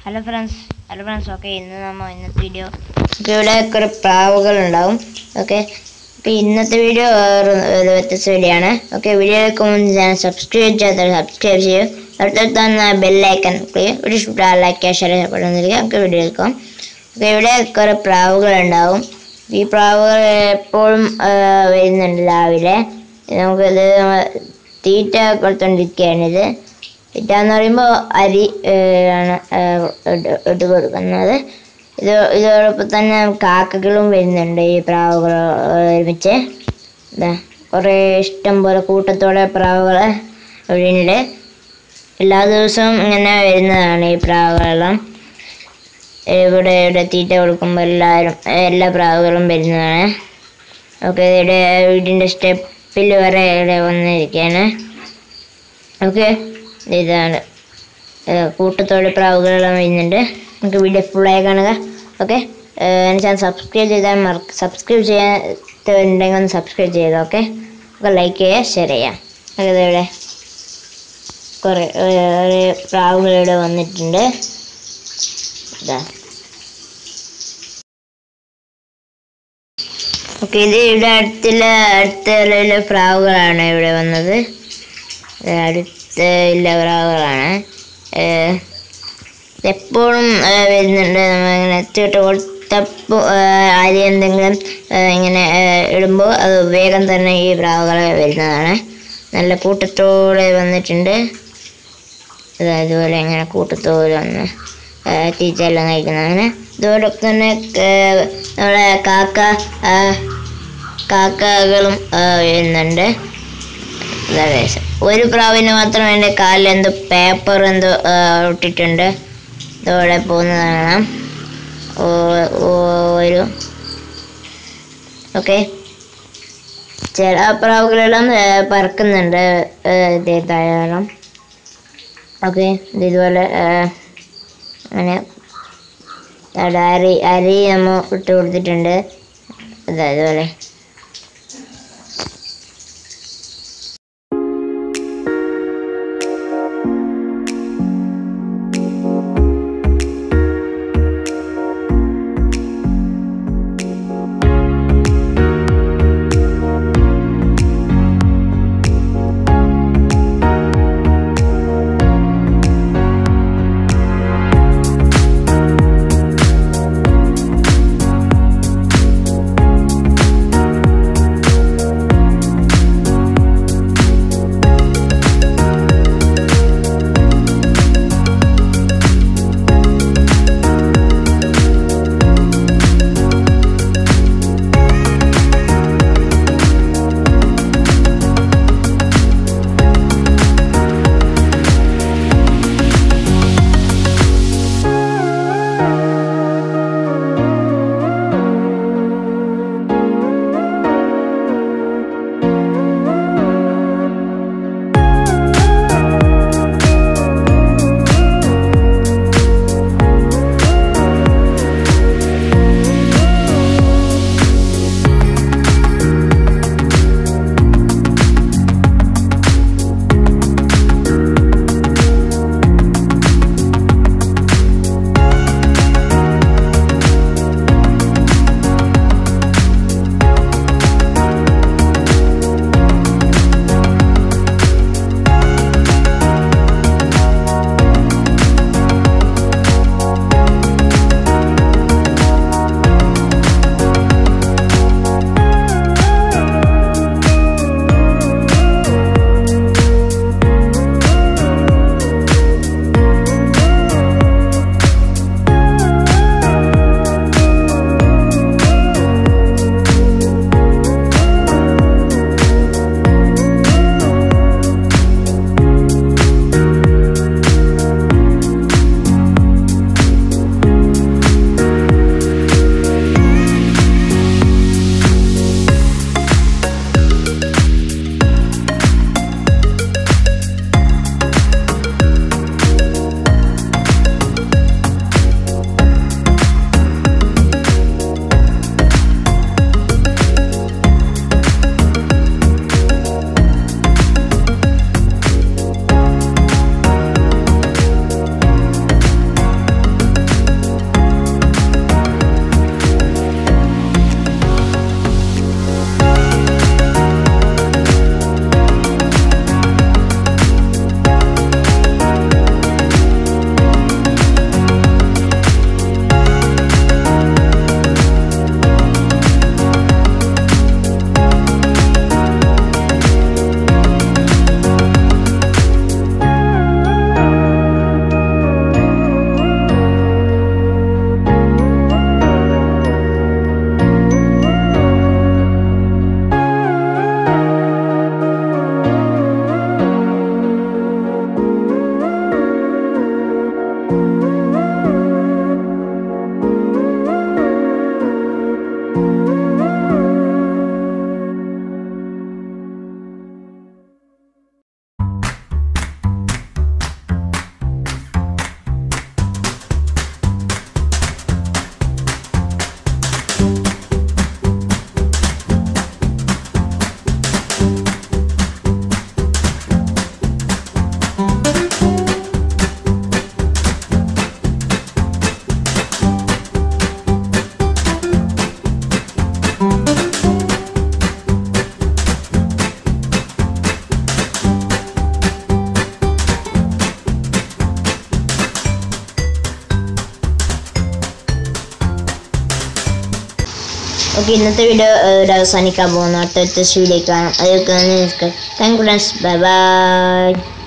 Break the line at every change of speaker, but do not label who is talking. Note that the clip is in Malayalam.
Hello friends hello friends okay ഇന്ന് നമ്മൾ ഇന്നത്തെ വീഡിയോ ഇവിടെ കുറെ പ്രാവുകൾ ഉണ്ടാവും ഓക്കെ അപ്പോൾ ഇന്നത്തെ വീഡിയോ വേറെ ഒരു വ്യത്യസ്ത വീഡിയോ ആണ് ഓക്കെ വീഡിയോയിലേക്ക് മുമ്പ് ഞാൻ സബ്സ്ക്രൈബ് ചെയ്യാത്ത സബ്സ്ക്രൈബ് ചെയ്യും അടുത്തടുത്ത് തന്ന ബെല്ലൈക്കൺ വീഡിയോ ഇഷ്ടപ്പെട്ടാൽ ലൈക്ക് ഷെയർ ചെയ്യപ്പെടുന്നിരിക്കുക നമുക്ക് വീഡിയോ എടുക്കാം ഓക്കെ ഇവിടെ കുറെ പ്രാവുകൾ ഉണ്ടാവും ഈ പ്രാവുകൾ എപ്പോഴും ആ, വരുന്നുണ്ട് രാവിലെ നമുക്കിത് തീറ്റ കൊടുത്തോണ്ടിരിക്കുകയാണിത് തീറ്റ എന്ന് പറയുമ്പോൾ അരി ഏ, ആണ് ഏ, ഇട്ട് ഇട്ട് കൊടുക്കുന്നത് ഇത് ഇതോടൊപ്പം തന്നെ കാക്കകളും വരുന്നുണ്ട് ഈ പ്രാവുകൾ ഒരുമിച്ച് ഇതാ കുറേ ഇഷ്ടം പോലെ കൂട്ടത്തോടെ പ്രാവുകൾ ഇവിടെയുണ്ട് എല്ലാ ദിവസവും ഇങ്ങനെ വരുന്നതാണ് ഈ പ്രാവുകളെല്ലാം ഇവിടെ ഇവിടെ തീറ്റ കൊടുക്കുമ്പോൾ എല്ലാവരും എല്ലാ പ്രാവുകളും വരുന്നതാണ് ഓക്കെ ഇവിടെ വീടിൻ്റെ സ്റ്റെപ്പിൽ വരെ ഇവിടെ വന്നിരിക്കുകയാണ് ഓക്കെ ഇതാണ് ഏഹ് കൂട്ടത്തോടെ പ്രാവുകളെല്ലാം വരുന്നുണ്ട് നമുക്ക് വീഡിയോ ഫുള്ളായി കാണുക ഓക്കെ എൻ്റെ ചാനൽ സബ്സ്ക്രൈബ് ചെയ്താൽ മറക്ക സബ്സ്ക്രൈബ് ചെയ്യാത്തുണ്ടെങ്കിൽ ഒന്ന് സബ്സ്ക്രൈബ് ചെയ്തോ ഓക്കെ ഒക്കെ ലൈക്ക് ചെയ്യുക ഷെയർ ചെയ്യാം ഓക്കെ ഇവിടെ കുറേ ഒരു പ്രാവുകൾ ഇവിടെ വന്നിട്ടുണ്ട് ഇതാ ഓക്കെ ഇത് ഇവിടെ അടുത്തുള്ള അടുത്തുള്ള പ്രാവുകളാണ് ഇവിടെ വന്നത് ഇത് അടുത്തുള്ള പ്രാവുകളാണ് ഏഹ് എപ്പോഴും ഏഹ് വരുന്നുണ്ട് നമ്മളിങ്ങനെ എത്തിയിട്ട് കൊടുത്തപ്പോൾ അരി എന്തെങ്കിലും ഏഹ് ഇങ്ങനെ ഏഹ് ഇടുമ്പോൾ അത് വേഗം തന്നെ ഈ പ്രാവുകൾ വരുന്നതാണ് നല്ല കൂട്ടത്തോടെ വന്നിട്ടുണ്ട് ഇതാ ഇതുപോലെ ഇങ്ങനെ കൂട്ടത്തോടെ വന്ന് ടീച്ചറെല്ലാം കഴിക്കുന്നതാണ് ഇതോടൊപ്പം തന്നെ ഏഹ് നമ്മളെ കാക്ക ഏഹ് കാക്കകളും ഏഹ് വരുന്നുണ്ട് ഇതാ guys. ഒരു പ്രാവിന് മാത്രം എൻ്റെ കാലിൽ എന്തോ പേപ്പർ എന്തോ ആ, ഇട്ടിട്ടുണ്ട് ഇതോടെ പോകുന്നത് കാണാം ഓ ഓ, ഒരു ഓക്കെ ചില പ്രാവുകളെല്ലാം ആ, പറക്കുന്നുണ്ട് ആ, ഇതേ ധാരാളം ഓക്കെ ഇതുപോലെ ആ, അങ്ങനെ അവിടെ അരി അരി നമ്മൾ ഇട്ട് കൊടുത്തിട്ടുണ്ട് ഇതാ ഇതുപോലെ ഓക്കെ ഇന്നത്തെ വീഡിയോ ഇവിടെ അവസാനിക്കാൻ പോകുന്നു അടുത്ത വ്യത്യസ്ത വീഡിയോ കാണാം അതൊക്കെ thank you friends bye by